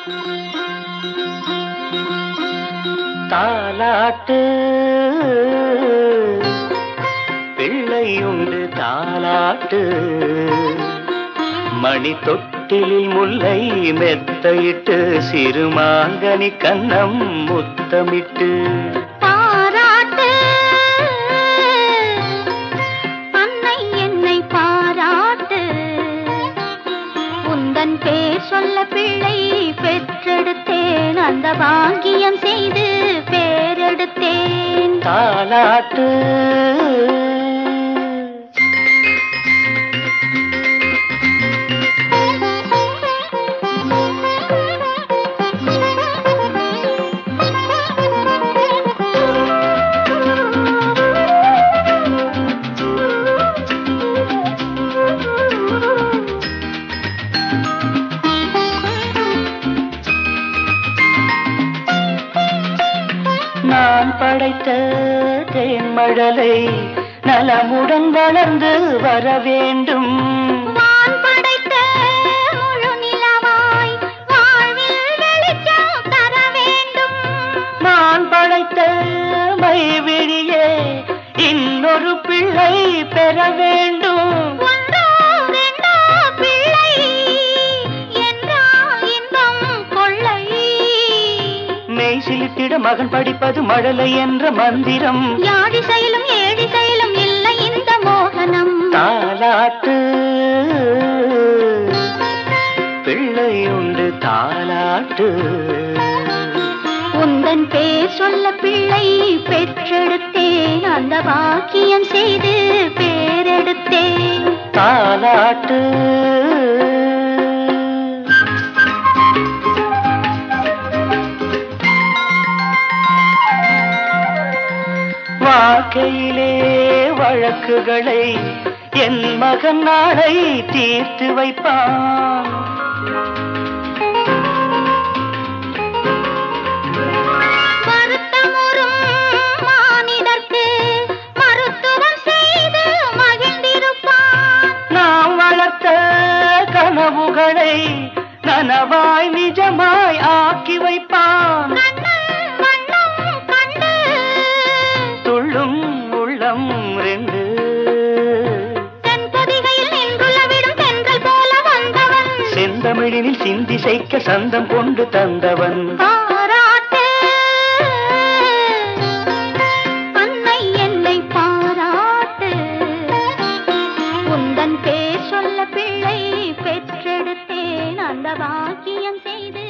தாலாட்டு பிள்ளையுண்டு தாலாட்டு மணி தொட்டிலில் முல்லை மெத்தையிட்டு சிறுமாங்கனி கன்னம் முத்தமிட்டு பாராட்டு அன்னை என்னை பாராட்டு உந்தன் பேர் சொல்ல பிள்ளை பெற்றெடுத்தேன் அந்த பாக்கியம் செய்து பேரெடுத்தேன் தாலாட்டு நான் படைத்த தேன்மழலை நலமுடன் வளர்ந்து வர வேண்டும் வான் படைத்த முழு நிலவாய் வாழ்வில் வெளிச்சம் தர வேண்டும் நான் படைத்த மைவிழியே இன்னொரு பிள்ளை பெற வேண்டும் ஒன்றோ ரெண்டோ பிள்ளை என்றால் இன்பம் கொள்ளை மெய் சிலித்திட மகன் படிப்பது மழலை என்ற மந்திரம் யாழி செயலும் ஏழி செயலும் இல்லை இந்த மோகனம் தாலாட்டு பிள்ளையுண்டு தாலாட்டு உந்தன் பேர் சொல்ல பிள்ளை பெற்றெடுத்தேன் அந்த பாக்கியம் செய்து பேரெடுத்தேன் தாலாட்டு வாழ்க்கையிலே வழக்குகளை என் மகன் நாளை தீர்த்து வைப்பான் வருத்தமுறும் மானிடர்க்கு மருத்துவம் செய்து மகிழ்ந்திருப்பான் நாம் வளர்த்த கனவுகளை நனவாய் நிஜமாய் ஆக்கி வைப்பான் கண்ணன் வண்ணம் கண்டு துள்ளும் உள்ளம் ரெண்டு தென்பொதிகையில் நின்றுலவிடும் தென்றல் போல வந்தவன் செந்தமிழினில் சிந்தி செய்க்க சந்தம் கொண்டு தந்தவன் பாராட்டு அன்னை என்னை பாராட்டு உந்தன் பேர் சொல்ல பிள்ளை பெற்றெடுத்தேன் அந்த பாக்கியம் செய்து